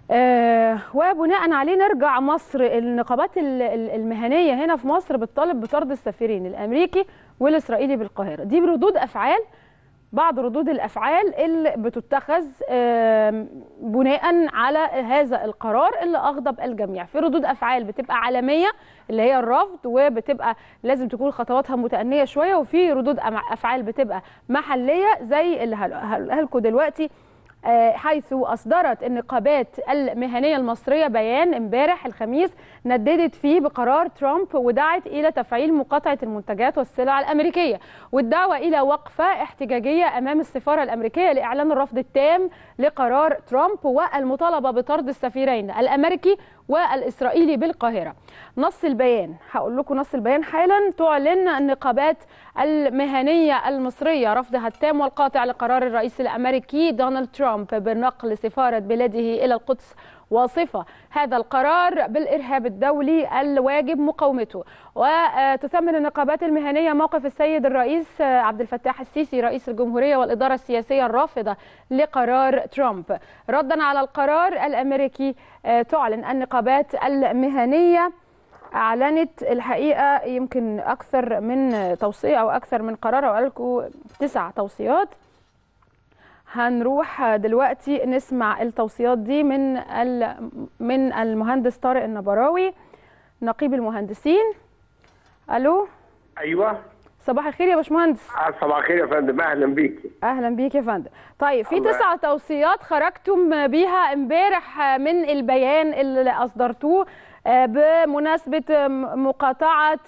آه وبناء عليه نرجع مصر النقابات المهنيه هنا في مصر بتطالب بطرد السفيرين الامريكي والاسرائيلي بالقاهره دي بردود افعال بعض ردود الافعال اللي بتتخذ بناء على هذا القرار اللي اغضب الجميع في ردود افعال بتبقى عالميه اللي هي الرفض وبتبقى لازم تكون خطواتها متأنية شويه وفي ردود افعال بتبقى محليه زي اللي هقولها لكم دلوقتي حيث أصدرت النقابات المهنية المصرية بيان امبارح الخميس نددت فيه بقرار ترامب ودعت إلى تفعيل مقاطعة المنتجات والسلع الأمريكية والدعوة إلى وقفة احتجاجية أمام السفارة الأمريكية لإعلان الرفض التام لقرار ترامب والمطالبة بطرد السفيرين الأمريكي والإسرائيلي بالقاهرة نص البيان هقول لكم نص البيان حالا تعلن النقابات المهنية المصرية رفضها التام والقاطع لقرار الرئيس الأمريكي دونالد ترامب بنقل سفارة بلاده إلى القدس واصفة هذا القرار بالإرهاب الدولي الواجب مقاومته وتثمن النقابات المهنية موقف السيد الرئيس عبد الفتاح السيسي رئيس الجمهورية والإدارة السياسية الرافضة لقرار ترامب ردا على القرار الأمريكي تعلن النقابات المهنية أعلنت الحقيقة يمكن أكثر من توصية أو أكثر من قرار أو لكم تسع توصيات هنروح دلوقتي نسمع التوصيات دي من من المهندس طارق النبراوي نقيب المهندسين الو ايوه صباح الخير يا باشمهندس صباح الخير يا فندم اهلا بيكي اهلا بيك يا فندم طيب في تسع توصيات خرجتم بيها امبارح من البيان اللي اصدرتوه بمناسبة مقاطعة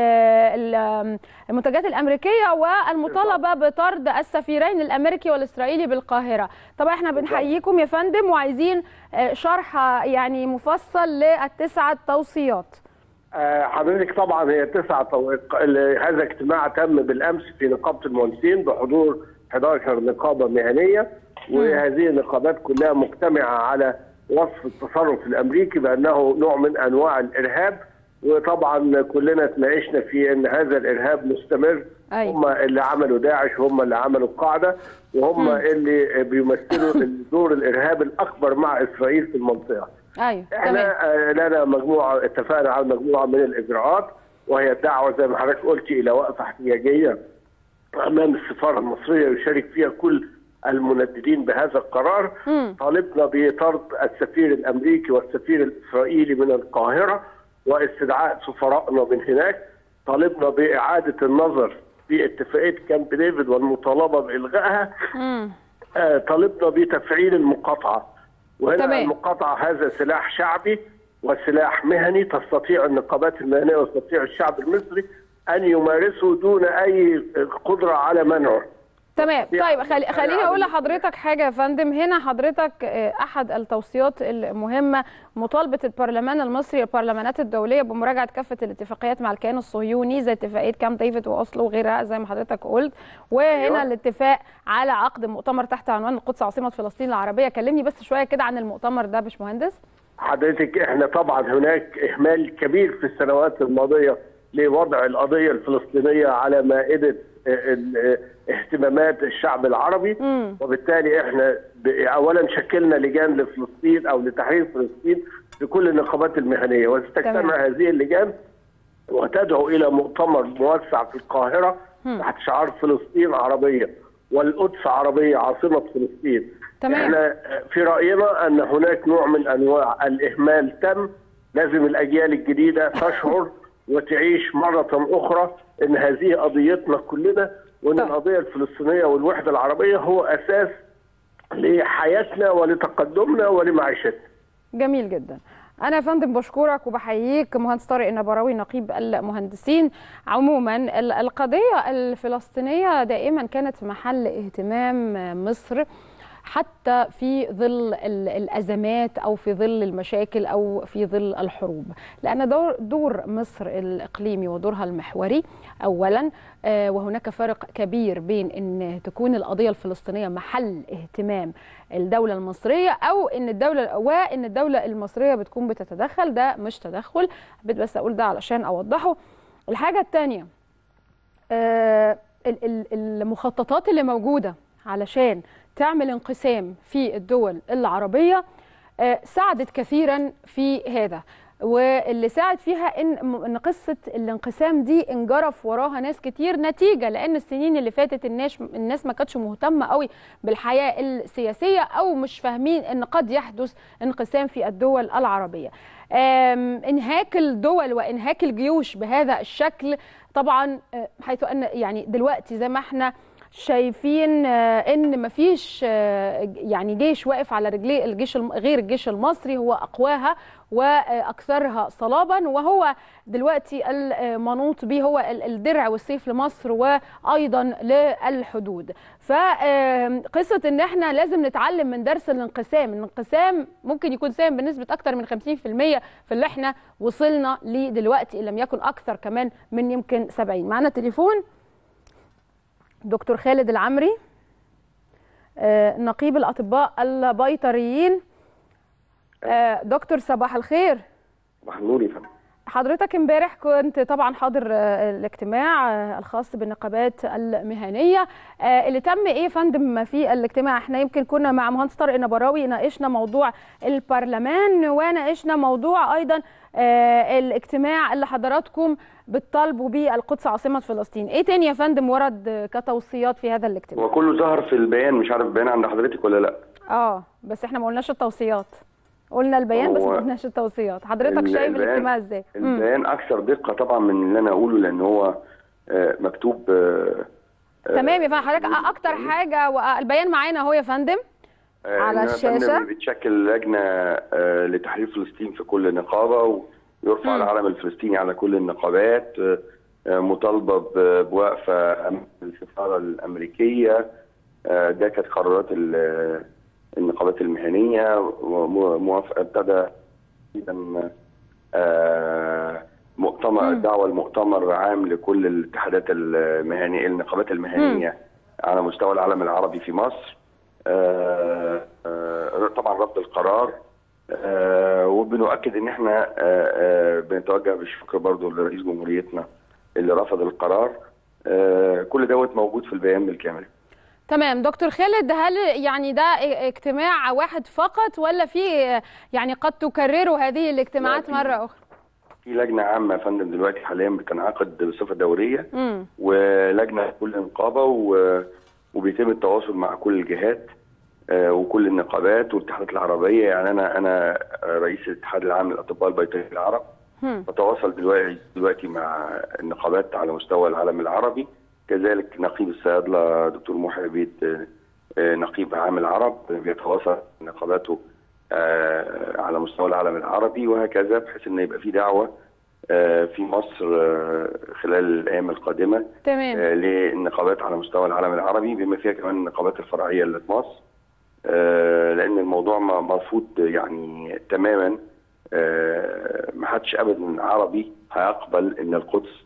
المنتجات الأمريكية والمطالبة بطرد السفيرين الأمريكي والإسرائيلي بالقاهرة طبعا احنا بنحييكم يا فندم وعايزين شرح يعني مفصل للتسعة توصيات حضرتك طبعا هي تسعة طو... هذا اجتماع تم بالأمس في نقابة المهندسين بحضور 11 نقابة مهنية وهذه النقابات كلها مجتمعة على وصف التصرف الامريكي بانه نوع من انواع الارهاب وطبعا كلنا تناقشنا في ان هذا الارهاب مستمر أي. هم اللي عملوا داعش هم اللي عملوا القاعده وهم م. اللي بيمثلوا دور الارهاب الاكبر مع اسرائيل في المنطقه. ايوه احنا لنا مجموعه اتفقنا على مجموعه من الاجراءات وهي الدعوه زي ما حضرتك قلتي الى وقفه احتجاجيه امام السفاره المصريه يشارك فيها كل المنددين بهذا القرار م. طالبنا بطرد السفير الامريكي والسفير الاسرائيلي من القاهره واستدعاء سفرائنا من هناك طالبنا باعاده النظر في اتفاقيه كامب ديفيد والمطالبه بالغائها آه طالبنا بتفعيل المقاطعه وهنا تمام. المقاطعه هذا سلاح شعبي وسلاح مهني تستطيع النقابات المهنيه ويستطيع الشعب المصري ان يمارسه دون اي قدره على منعه تمام طيب خلي خليني اقول لحضرتك حاجه يا فندم هنا حضرتك احد التوصيات المهمه مطالبه البرلمان المصري البرلمانات الدوليه بمراجعه كافه الاتفاقيات مع الكيان الصهيوني زي اتفاقيه كامب ديفيد واوسلو وغيرها زي ما حضرتك قلت وهنا أيوة. الاتفاق على عقد مؤتمر تحت عنوان القدس عاصمه فلسطين العربيه كلمني بس شويه كده عن المؤتمر ده باشمهندس حضرتك احنا طبعا هناك اهمال كبير في السنوات الماضيه لوضع القضيه الفلسطينيه على مائده اهتمامات الشعب العربي مم. وبالتالي احنا اولا شكلنا لجان لفلسطين او لتحرير فلسطين في كل النقابات المهنيه وتجتمع هذه اللجان وتدعو الى مؤتمر موسع في القاهره مم. تحت شعار فلسطين عربيه والقدس عربيه عاصمه فلسطين تمام. احنا في راينا ان هناك نوع من انواع الاهمال تم لازم الاجيال الجديده تشعر وتعيش مرة أخرى أن هذه قضيتنا كلنا وأن طيب. القضية الفلسطينية والوحدة العربية هو أساس لحياتنا ولتقدمنا ولمعيشتنا جميل جدا أنا يا فندم بشكرك وبحييك مهندس طارق النبراوي نقيب المهندسين عموما القضية الفلسطينية دائما كانت في محل اهتمام مصر حتى في ظل الازمات او في ظل المشاكل او في ظل الحروب لان دور, دور مصر الاقليمي ودورها المحوري اولا وهناك فرق كبير بين ان تكون القضيه الفلسطينيه محل اهتمام الدوله المصريه او ان الدوله وان الدوله المصريه بتكون بتتدخل ده مش تدخل حبيت بس اقول ده علشان اوضحه الحاجه الثانيه المخططات اللي موجوده علشان تعمل انقسام في الدول العربية آه، ساعدت كثيرا في هذا واللي ساعد فيها ان ان قصه الانقسام دي انجرف وراها ناس كتير نتيجه لان السنين اللي فاتت الناس الناس ما كانتش مهتمه قوي بالحياه السياسيه او مش فاهمين ان قد يحدث انقسام في الدول العربيه. آم، انهاك الدول وانهاك الجيوش بهذا الشكل طبعا آه، حيث ان يعني دلوقتي زي ما احنا شايفين آه، ان مفيش آه، يعني جيش واقف على رجليه الجيش الم- غير الجيش المصري هو اقواها واكثرها صلابا وهو دلوقتي المنوط به هو ال- الدرع والسيف لمصر وايضا للحدود فقصه ان احنا لازم نتعلم من درس الانقسام الانقسام ممكن يكون سام بنسبه اكثر من 50% في اللي احنا وصلنا ليه دلوقتي ان لم يكن اكثر كمان من يمكن 70 معنا تليفون دكتور خالد العمري آه، نقيب الاطباء البيطريين آه، دكتور صباح الخير محمود يا فندم حضرتك امبارح كنت طبعا حاضر آه، الاجتماع آه، الخاص بالنقابات المهنيه آه، اللي تم ايه يا فندم في الاجتماع احنا يمكن كنا مع مهندس طارق النبراوي ناقشنا موضوع البرلمان وناقشنا موضوع ايضا آه، الاجتماع اللي حضراتكم بتطالبوا بيه القدس عاصمه فلسطين ايه تاني يا فندم ورد آه، كتوصيات في هذا الاجتماع هو كله ظهر في البيان مش عارف البيان عند حضرتك ولا لا اه بس احنا ما قلناش التوصيات قلنا البيان بس ما هو قلناش التوصيات حضرتك ال- شايف البيان- الاجتماع ازاي مم. البيان اكثر دقه طبعا من اللي انا اقوله لان هو آه، مكتوب آه، آه، تمام يا فندم حضرتك اكتر حاجه والبيان معانا اهو يا فندم آه، على إن يا فندم الشاشة. بتشكل لجنه آه، لتحرير فلسطين في كل نقابه ويرفع مم. العلم الفلسطيني على كل النقابات آه، آه، مطالبه ب- بوقفه أمام السفاره الامريكيه آه، ده كانت قرارات ال- النقابات المهنيه وموافقه ابتدى تقريبا آه، مؤتمر مم. الدعوه المؤتمر عام لكل الاتحادات المهنيه النقابات المهنيه على مستوى العالم العربي في مصر آه، آه، طبعا رفض القرار آه، وبنؤكد ان احنا آه، آه، بنتوجه بالشكر برضو لرئيس جمهوريتنا اللي رفض القرار آه، كل دوت موجود في البيان بالكامل تمام دكتور خالد هل يعني ده اجتماع واحد فقط ولا في يعني قد تكرروا هذه الاجتماعات لا، في- مره اخرى في لجنه عامه يا فندم دلوقتي حاليا بتنعقد بصفه دوريه امم ولجنه في كل نقابه و- وبيتم التواصل مع كل الجهات آه، وكل النقابات والاتحادات العربيه يعني انا انا رئيس الاتحاد العام للاطباء البيطريين العرب هم. بتواصل دلوقتي دلوقتي مع النقابات على مستوى العالم العربي كذلك نقيب الصيادله دكتور محي عبيد آه، آه، نقيب عام العرب بيتواصل مع نقاباته آه، على مستوى العالم العربي وهكذا بحيث ان يبقى في دعوه آه، في مصر آه، خلال الايام القادمه تمام آه، للنقابات على مستوى العالم العربي بما فيها كمان النقابات الفرعيه اللي في مصر آه، لان الموضوع م- مرفوض يعني تماما آه، ما حدش ابدا عربي هيقبل ان القدس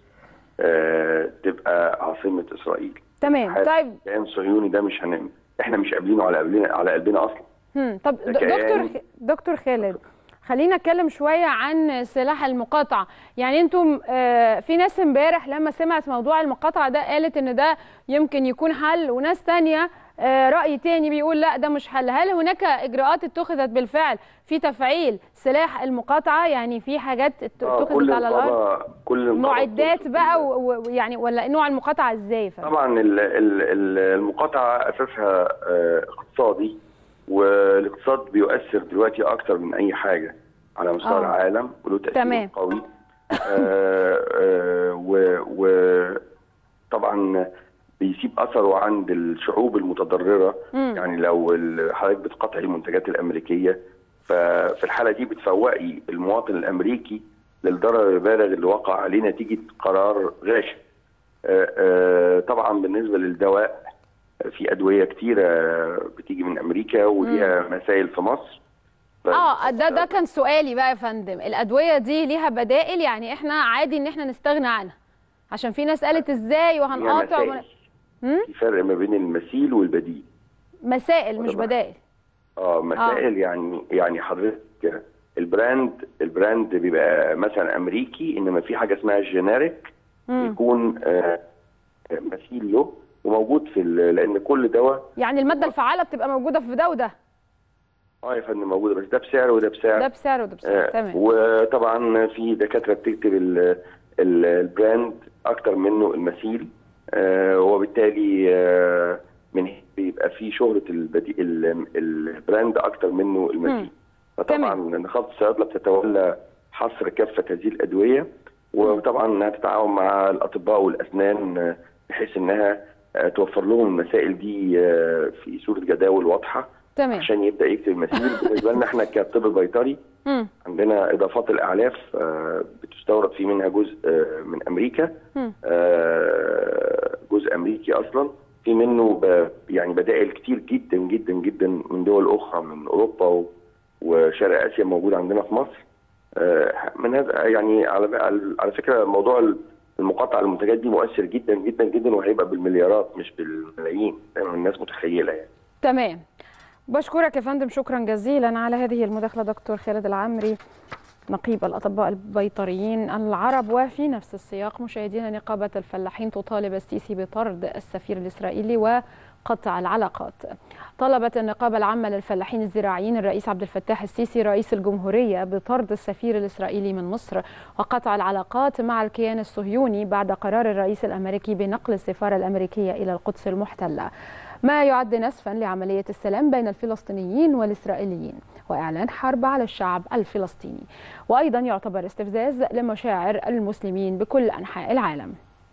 آه، تبقى عاصمه اسرائيل تمام حاجة. طيب كيان صهيوني ده مش هنعمل احنا مش قابلينه على قلبنا على قلبنا اصلا هم. طب د- ده كيان. دكتور خ- دكتور خالد خلينا نتكلم شويه عن سلاح المقاطعه يعني انتم آه، في ناس امبارح لما سمعت موضوع المقاطعه ده قالت ان ده يمكن يكون حل وناس تانية آه، رأي تاني بيقول لا ده مش حل هل هناك إجراءات اتخذت بالفعل في تفعيل سلاح المقاطعة يعني في حاجات ات- آه، اتخذت كل على الأرض نقابه كل نقابة معدات بتوصف بقى ال- و- ويعني ولا نوع المقاطعة ازاي يا فندم؟ طبعا ال- ال- ال- المقاطعه اساسها آه، اقتصادي والاقتصاد بيؤثر دلوقتي اكتر من اي حاجه على مستوى آه. العالم وله تاثير تمام. قوي آه، آه، و- وطبعا بيسيب اثره عند الشعوب المتضرره مم. يعني لو ال- حضرتك بتقاطعي المنتجات الامريكيه ففي الحاله دي بتفوقي المواطن الامريكي للضرر البالغ اللي وقع عليه نتيجه قرار غاشم. آه، آه، طبعا بالنسبه للدواء في ادويه كتيره بتيجي من امريكا وليها مسائل في مصر ف- اه ده ده كان سؤالي بقى يا فندم الادويه دي ليها بدائل يعني احنا عادي ان احنا نستغنى عنها عشان في ناس قالت ازاي ليها وهنقاطع ومن... مسائل. مم؟ في فرق ما بين المثيل والبديل مسائل مش طبعا. بدائل اه مسائل يعني يعني حضرتك البراند البراند بيبقى مثلا امريكي انما في حاجه اسمها الجينيريك مم. يكون آه، مثيل له وموجود في ال- لان كل دواء يعني الماده الفعاله بتبقى موجوده في ده وده اه يا فندم موجوده بس ده بسعر وده بسعر ده بسعر وده بسعر آه، تمام وطبعا في دكاتره بتكتب ال- ال- البراند اكتر منه المثيل آه، وبالتالي آه، من هنا بيبقى في شهره البدي... ال- البراند اكتر منه المثيل فطبعا نقابه الصيادله بتتولى حصر كافه هذه الادويه وطبعا انها تتعاون مع الاطباء والاسنان آه، بحيث انها آه، توفر لهم المسائل دي آه، في صوره جداول واضحه تمام عشان يبدا يكتب المثيل بالنسبه لنا احنا كطب بيطري مم. عندنا اضافات الاعلاف آه، بتستورد في منها جزء آه، من امريكا مم. آه، جزء امريكي اصلا في منه ب- يعني بدائل كتير جدا جدا جدا من دول اخرى من اوروبا و- وشرق اسيا موجود عندنا في مصر آه، من هذا يعني على على فكره موضوع المقاطعه المنتجات دي مؤثر جدا جدا جدا وهيبقى بالمليارات مش بالملايين زي ما الناس متخيله يعني تمام بشكرك يا فندم شكرا جزيلا على هذه المداخله دكتور خالد العمري نقيب الأطباء البيطريين العرب وفي نفس السياق مشاهدينا نقابة الفلاحين تطالب السيسي بطرد السفير الإسرائيلي وقطع العلاقات طلبت النقابة العامة للفلاحين الزراعيين الرئيس عبد الفتاح السيسي رئيس الجمهورية بطرد السفير الإسرائيلي من مصر وقطع العلاقات مع الكيان الصهيوني بعد قرار الرئيس الأمريكي بنقل السفارة الأمريكية إلى القدس المحتلة ما يعد نسفا لعملية السلام بين الفلسطينيين والإسرائيليين وإعلان حرب على الشعب الفلسطيني وأيضا يعتبر استفزاز لمشاعر المسلمين بكل أنحاء العالم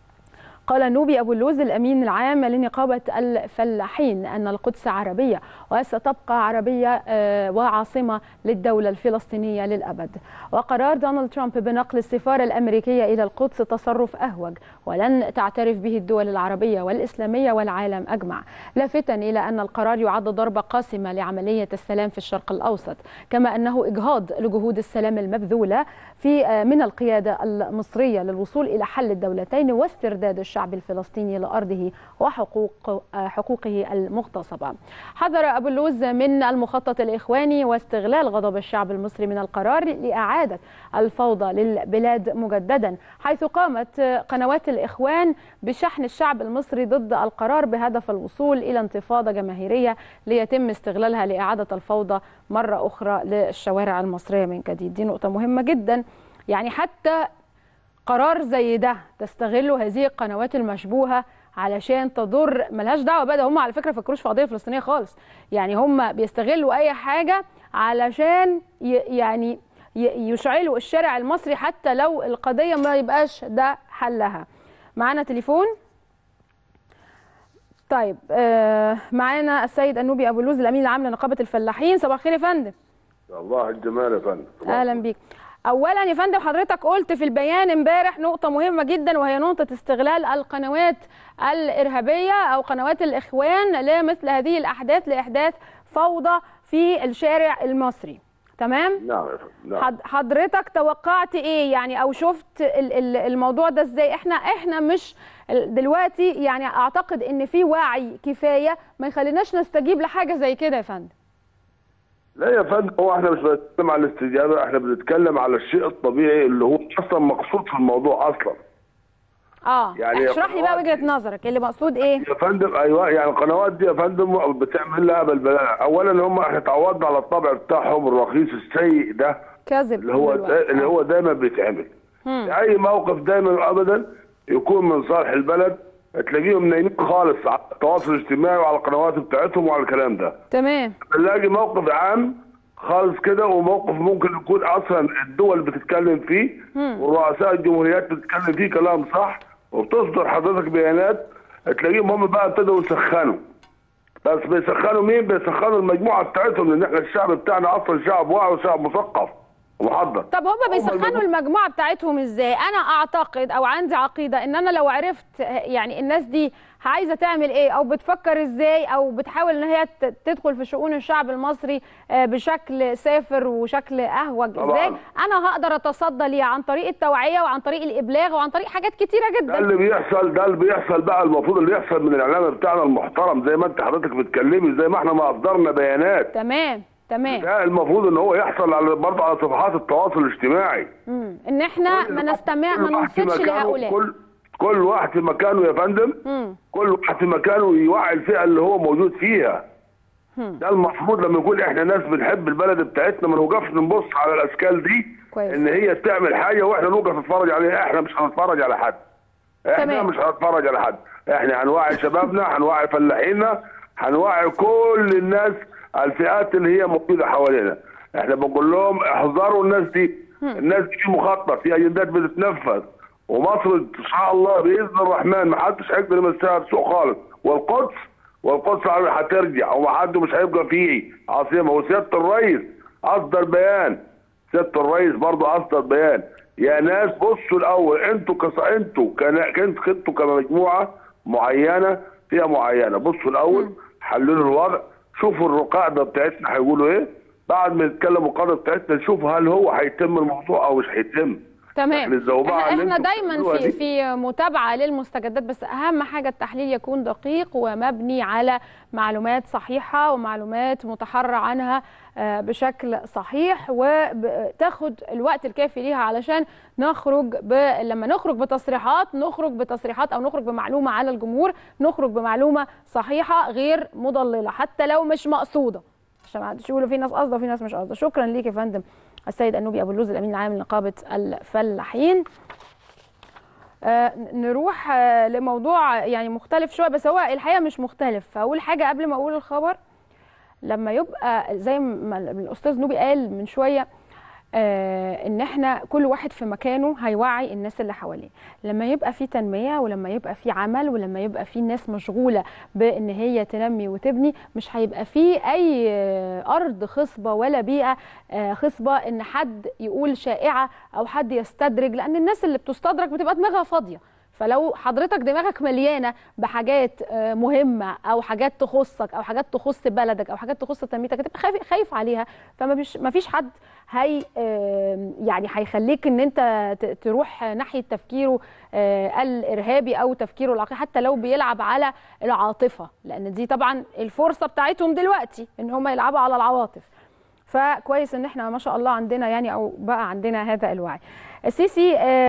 قال نوبي أبو اللوز الأمين العام لنقابة الفلاحين أن القدس عربية وستبقى عربية آه، وعاصمة للدولة الفلسطينية للأبد وقرار دونالد ترامب بنقل السفارة الأمريكية إلى القدس تصرف أهوج ولن تعترف به الدول العربية والإسلامية والعالم أجمع لافتا إلى أن القرار يعد ضربة قاسمة لعملية السلام في الشرق الأوسط كما أنه إجهاض لجهود السلام المبذولة في آه، من القيادة المصرية للوصول إلى حل الدولتين واسترداد الشعب الفلسطيني لأرضه وحقوق آه، حقوقه المغتصبة حذر أبو اللوز من المخطط الإخواني واستغلال غضب الشعب المصري من القرار لإعادة الفوضى للبلاد مجددا حيث قامت قنوات الإخوان بشحن الشعب المصري ضد القرار بهدف الوصول إلى انتفاضة جماهيرية ليتم استغلالها لإعادة الفوضى مرة أخرى للشوارع المصرية من جديد دي نقطة مهمة جدا يعني حتى قرار زي ده تستغلوا هذه القنوات المشبوهه علشان تضر ملهاش دعوه بقى ده هم على فكره فكروش في قضيه فلسطينيه خالص يعني هم بيستغلوا اي حاجه علشان ي- يعني ي- يشعلوا الشارع المصري حتى لو القضيه ما يبقاش ده حلها معانا تليفون طيب آه معانا السيد النوبي ابو اللوز الامين العام لنقابه الفلاحين صباح الخير يا فندم الله الجمال يا فندم اهلا بيك اولا يا فندم حضرتك قلت في البيان امبارح نقطه مهمه جدا وهي نقطه استغلال القنوات الارهابيه او قنوات الاخوان لمثل هذه الاحداث لاحداث فوضى في الشارع المصري تمام نعم يا فندم نعم حض- حضرتك توقعت ايه يعني او شفت ال- ال- الموضوع ده ازاي احنا احنا مش ال- دلوقتي يعني اعتقد ان في وعي كفايه ما يخليناش نستجيب لحاجه زي كده يا فندم لا يا فندم هو احنا مش بنتكلم على الاستجابه احنا بنتكلم على الشيء الطبيعي اللي هو اصلا مقصود في الموضوع اصلا اه يعني اشرح لي بقى قنوات- وجهه نظرك اللي مقصود ايه يا فندم ايوه يعني القنوات دي يا فندم بتعمل لها بلبله اولا هم احنا اتعودنا على الطبع بتاعهم الرخيص السيء ده كذب اللي هو دلوقتي. اللي هو دايما بيتعمل اي موقف دايما ابدا يكون من صالح البلد تلاقيهم نايمين خالص على التواصل الاجتماعي وعلى القنوات بتاعتهم وعلى الكلام ده تمام نلاقي موقف عام خالص كده وموقف ممكن يكون اصلا الدول بتتكلم فيه ورؤساء الجمهوريات بتتكلم فيه كلام صح وبتصدر حضرتك بيانات تلاقيهم هم بقى ابتدوا يسخنوا بس بيسخنوا مين؟ بيسخنوا المجموعه بتاعتهم لان احنا الشعب بتاعنا اصلا شعب واعي وشعب مثقف ومحضر طب هم بيسخنوا المجموعة- المجموعه بتاعتهم ازاي انا اعتقد او عندي عقيده ان انا لو عرفت يعني الناس دي عايزه تعمل ايه او بتفكر ازاي او بتحاول ان هي ت- تدخل في شؤون الشعب المصري آه، بشكل سافر وشكل اهوج طبعاً. ازاي انا هقدر اتصدى ليه عن طريق التوعيه وعن طريق الابلاغ وعن طريق حاجات كتيره ده جدا اللي بيحصل ده اللي بيحصل بقى المفروض اللي يحصل من الاعلام بتاعنا المحترم زي ما انت حضرتك بتتكلمي زي ما احنا ما اصدرنا بيانات تمام تمام ده المفروض ان هو يحصل على برضه على صفحات التواصل الاجتماعي مم. ان احنا ما نستمع ما كل واحد في ننصتش مكانه- لهؤلاء كل كل واحد في مكانه يا فندم مم. كل واحد في مكانه يوعي الفئه اللي هو موجود فيها ده المفروض لما يكون احنا ناس بنحب البلد بتاعتنا ما نوقفش نبص على الاشكال دي كويس. ان هي تعمل حاجه واحنا نوقف نتفرج عليها احنا مش هنتفرج على حد احنا تمام. مش هنتفرج على حد احنا هنوعي شبابنا هنوعي فلاحينا هنوعي كل الناس الفئات اللي هي موجوده حوالينا احنا بنقول لهم احذروا الناس دي الناس دي في مخطط في اجندات بتتنفذ ومصر ان شاء الله باذن الرحمن ما حدش هيقدر يمسها بسوء خالص والقدس والقدس هترجع وحد مش هيبقى فيه عاصمه وسياده الرئيس اصدر بيان سياده الرئيس برضه اصدر بيان يا ناس بصوا الاول انتوا كص... انتوا كان انتوا انتوا كمجموعه معينه فئه معينه بصوا الاول حللوا الوضع شوفوا القاعده بتاعتنا هيقولوا ايه بعد ما يتكلموا القاعده بتاعتنا نشوف هل هو هيتم الموضوع او مش هيتم تمام يعني الزوبعة احنا, اللي احنا انتوا دايما بتعملوها في دي. في متابعه للمستجدات بس اهم حاجه التحليل يكون دقيق ومبني على معلومات صحيحه ومعلومات متحرى عنها آه، بشكل صحيح وتاخد الوقت الكافي ليها علشان نخرج ب... لما نخرج بتصريحات نخرج بتصريحات او نخرج بمعلومه على الجمهور نخرج بمعلومه صحيحه غير مضلله حتى لو مش مقصوده عشان ما حدش يقولوا في ناس قاصده وفي ناس مش قاصده شكرا ليك يا فندم السيد النوبي ابو اللوز الامين العام لنقابه الفلاحين آه، نروح آه، لموضوع يعني مختلف شويه بس هو الحقيقه مش مختلف فاول حاجه قبل ما اقول الخبر لما يبقى زي ما الاستاذ نوبي قال من شويه آه ان احنا كل واحد في مكانه هيوعي الناس اللي حواليه لما يبقى في تنميه ولما يبقى في عمل ولما يبقى في ناس مشغوله بان هي تنمي وتبني مش هيبقى في اي آه، ارض خصبه ولا بيئه آه، خصبه ان حد يقول شائعه او حد يستدرج لان الناس اللي بتستدرج بتبقى دماغها فاضيه فلو حضرتك دماغك مليانه بحاجات آه، مهمه او حاجات تخصك او حاجات تخص بلدك او حاجات تخص تنميتك هتبقى خايف خايف عليها فما فيش ما فيش حد هي آه، يعني هيخليك ان انت ت- تروح ناحيه تفكيره آه، الارهابي او تفكيره العقلي حتى لو بيلعب على العاطفه لان دي طبعا الفرصه بتاعتهم دلوقتي ان هم يلعبوا على العواطف فكويس ان احنا ما شاء الله عندنا يعني او بقى عندنا هذا الوعي السيسي آه،